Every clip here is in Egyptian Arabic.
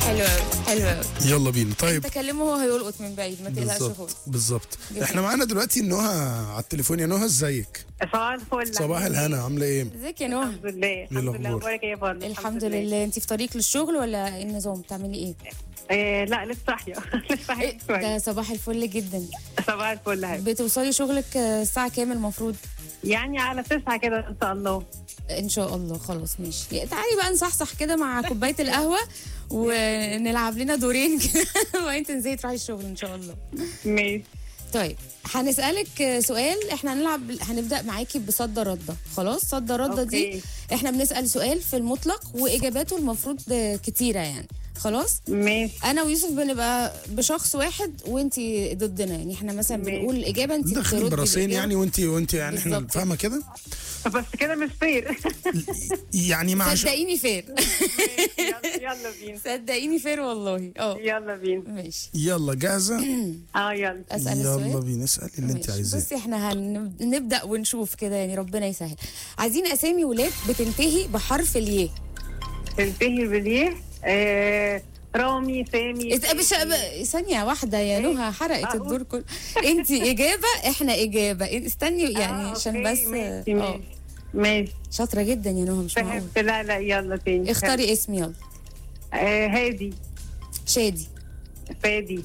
حلو قوي حلو قوي يلا بينا طيب تكلمه هو هيلقط من بعيد ما تقلقش بالظبط خالص بالظبط جدا. احنا معانا دلوقتي نهى على التليفون يا نهى ازيك صباح الفل صباح الهنا عامله ايه ازيك يا نهى الحمد لله الحمد الأخبار؟ لله اخبارك ايه يا فندم الحمد لله انت في طريق للشغل ولا ايه النظام بتعملي ايه إيه لا لسه صاحيه لسه صاحيه إيه، شويه ده صباح الفل جدا صباح الفل هاي بتوصلي شغلك آه، الساعه كام المفروض يعني على تسعة كده ان شاء الله ان شاء الله خلاص ماشي تعالي بقى نصحصح كده مع كوبايه القهوه ونلعب لنا دورين كده وبعدين تنزلي تروحي الشغل ان شاء الله ماشي طيب هنسألك سؤال احنا هنلعب هنبدأ معاكي بصد رده خلاص صد رده دي أوكي. احنا بنسأل سؤال في المطلق واجاباته المفروض كتيرة يعني خلاص ماشي انا ويوسف بنبقى بشخص واحد وانتي ضدنا يعني احنا مثلا ماشي. بنقول الاجابه انت داخل براسين يعني وانت وانت يعني احنا بالظبط. فاهمه كده بس كده مش فير يعني مع ش... صدقيني فير يلا يلا بينا صدقيني فير والله اه يلا بينا ماشي يلا جاهزه اه يلا اسال يلا السؤال بينا اسالي اللي انت ماشي. عايزاه بصي احنا هنبدا ونشوف كده يعني ربنا يسهل عايزين اسامي ولاد بتنتهي بحرف الياء تنتهي باليه آه رامي سامي إت- مش ب- ثانية واحدة يا نهى حرقت أقول. الدور كله انت إجابة احنا إجابة استني يعني آه، عشان أوكي، بس ماشي اه ماشي ماشي شاطرة جدا يا نهى مش معقول فهمت لا لا يلا تاني اختاري اسم يلا آه هادي شادي فادي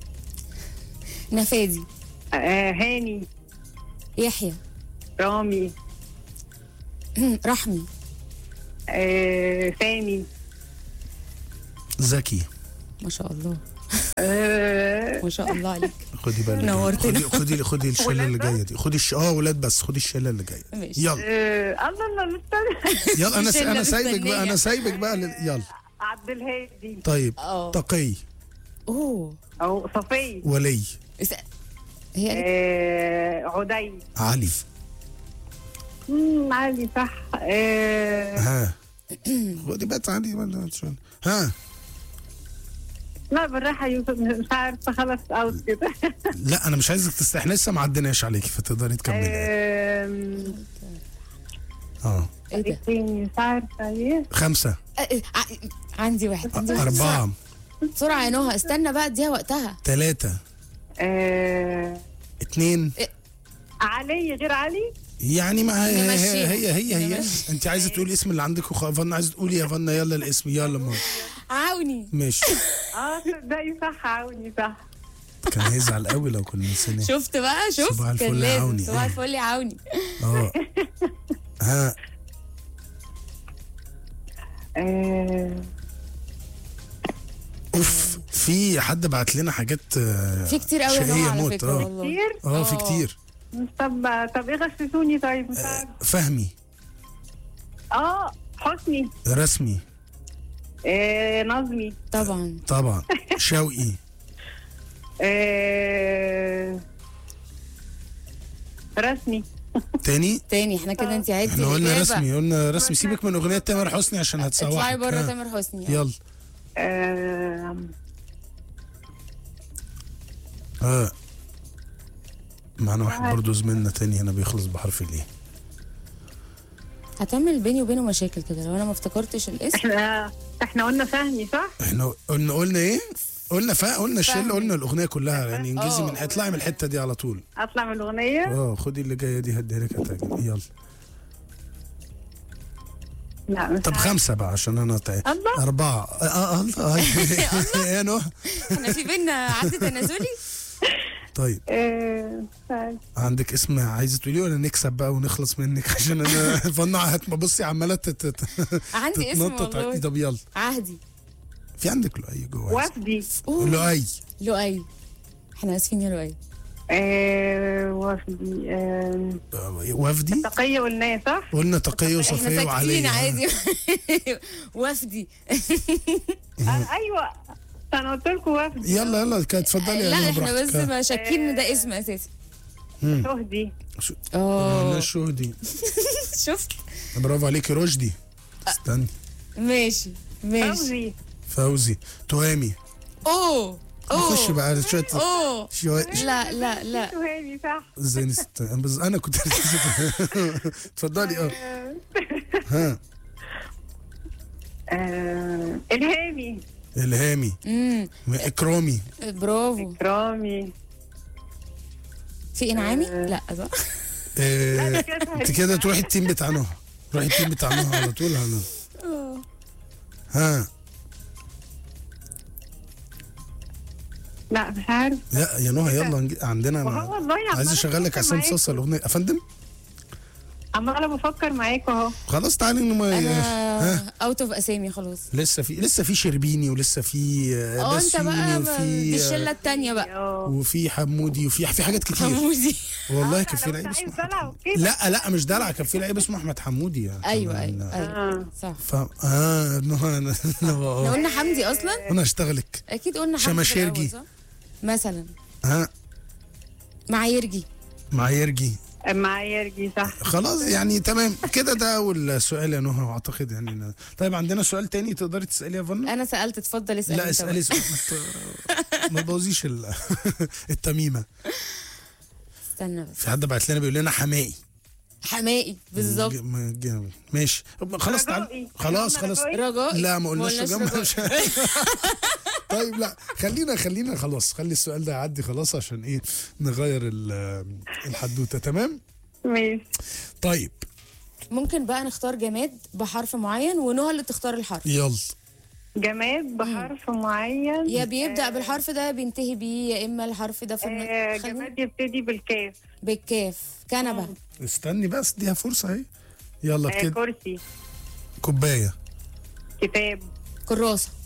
نفادي آه هاني يحيى رامي رحمي آه سامي ذكي ما شاء الله آه ما شاء الله عليك خدي بالك نورتنا. خدي خدي خدي الشله اللي ولاد جايه دي خدي الش... اه ولاد بس خدي الشله اللي جايه ماشي. يلا آه الله الله مستني يلا انا س... الشلة انا سايبك مستنية. بقى انا سايبك بقى ل... يلا عبد الهادي طيب اه تقي اوه او صفي ولي اس- هي قالت آه عدي علي مم، علي صح آه ها خدي بقى تعالي بقى شوية. ها لا بالراحه يوسف مش عارفه خلاص اوت كده لا انا مش عايزك تست احنا لسه ما عديناش عليكي فتقدري تكملي آم، اه ايه ده تاني مش عارفه ايه خمسة آه، آه، ع- عندي واحد عندي واحد أربعة بسرعة يا نهى استنى بقى اديها وقتها ثلاثة آه اتنين علي غير علي يعني ما هي هي نمشيها. هي هي, هي. نمشي. انت عايزه تقولي اسم اللي عندك وخ... فانا عايزه تقولي يا فانا يلا الاسم يلا ما عاوني ماشي اه تصدقي صح عوني صح كان هيزعل قوي لو كنا نسيناه شفت بقى شفت صباح الفل كان يا لازم عوني. صباح الفل يا عوني اه ها آه اوف في حد بعت لنا حاجات آه، في كتير قوي يا شقية نهى على موت، فكرة اه والله كتير اه في آه. كتير طب طب ايه غششوني طيب مش عارفة. فهمي اه حسني رسمي آه نظمي طبعا طبعا شوقي آه رسمي تاني تاني احنا كده انت عدتي احنا قلنا الإجابة. رسمي قلنا رسمي سيبك من اغنيه تامر حسني عشان اطلعي هتسوحك بره ها. تامر حسني يلا آه اه معانا واحد برضه زميلنا تاني هنا بيخلص بحرف الايه هتعمل بيني وبينه مشاكل كده لو انا ما افتكرتش الاسم احنا احنا قلنا فهمي صح؟ احنا قلنا قلنا ايه؟ قلنا فا قلنا الشله فهمي. قلنا الاغنيه كلها يعني انجزي اه. من اطلعي من الحته دي على طول اطلع من الاغنيه اه خدي اللي جايه دي هديها لك هتعجبك يلا لا مش طب عارفة. خمسه بقى عشان انا تع... الله. اربعه اه اه الله يا نوح احنا في بينا عد تنازلي طيب آه، مش عارفة. عندك اسم عايزه تقوليه ولا نكسب بقى ونخلص منك عشان انا فنا هت- بصي عماله تت- تت- عندي اسم تتنطط والله. طب يلا عهدي في عندك لؤي جوه وفدي أوه. لؤي لؤي احنا اسفين يا لؤي آه، وفدي آه، آه، وفدي تقية قلناه صح؟ قلنا تقي احنا وصفيه ساكتين وعلي عادي وفدي آه، ايوه انا قلت لكم وفدي يلا يلا كانت اتفضلي يا لا نوح احنا بس براحتك. ما شاكين ان ده اسم اساسي شهدي شو- اه قلنا شهدي شفت برافو عليكي رشدي استني ماشي ماشي فوزي فوزي تهامي اوه اوه نخش بقى شويه اوه شويه لا لا لا تهاني صح ازاي نست... بس انا كنت اتفضلي اه ها آه، الهامي الهامي امم اكرامي برافو إكرامي في انعامي لا صح آه، لا، كده انت كده تروحي التيم بتاع نهى روحي التيم بتاع نهى على طول هنا ها لا مش عارف لا يا نهى يلا نجي- عندنا وهو أنا والله عمالة عايز اشغل لك بفكر عصام معاك. صاصا الاغنيه افندم عمالة بفكر معاك اهو خلاص تعالي انه ها انا اوت اوف اسامي خلاص لسه في لسه في شربيني ولسه في آه، اه انت بسيوني بقى وفي دي آه، الشله التانيه بقى اه وفي حمودي وفي في حاجات كتير حمودي والله كان في لو لعيب انت اسمه عايز دلع أحمد. وكده. لا لا مش دلع كان في لعيب اسمه احمد حمودي يعني ايوه كمان. ايوه ايوه آه. صح ف اه نهى انا احنا آه. قلنا حمدي اصلا انا هشتغلك اكيد قلنا حمدي في شماشيرجي. الأول، صح؟ مثلا ها معايرجي مع يرجي معايا يرجي صح خلاص يعني تمام كده ده اول سؤال يا نهى واعتقد يعني أنا- طيب عندنا سؤال تاني تقدري تسالي يا فن انا سالت اتفضل اسال لا انت اسالي بقى. سؤال ما ت- ما تبوظيش ال- التميمه استنى بس في حد بعت لنا بيقول لنا حمائي حمائي بالظبط ج- م- ج- ماشي طب خلاص تعال رجائي. خلاص قلنا خلاص رجائي؟ رجائي لا ما قلناش قلناش رجاء رجائي. مش طيب لا خلينا خلينا خلاص خلي السؤال ده يعدي خلاص عشان ايه نغير ال- الحدوته تمام ماشي طيب ممكن بقى نختار جماد بحرف معين ونهى اللي تختار الحرف يلا جماد بحرف معين يا بيبدا بالحرف ده يا بينتهي بيه يا اما الحرف ده في آه، النص خلينا جماد يبتدي بالكاف بالكاف كنبه استني بس اديها فرصه اهي يلا آه، كده كرسي كوبايه كتاب كراسه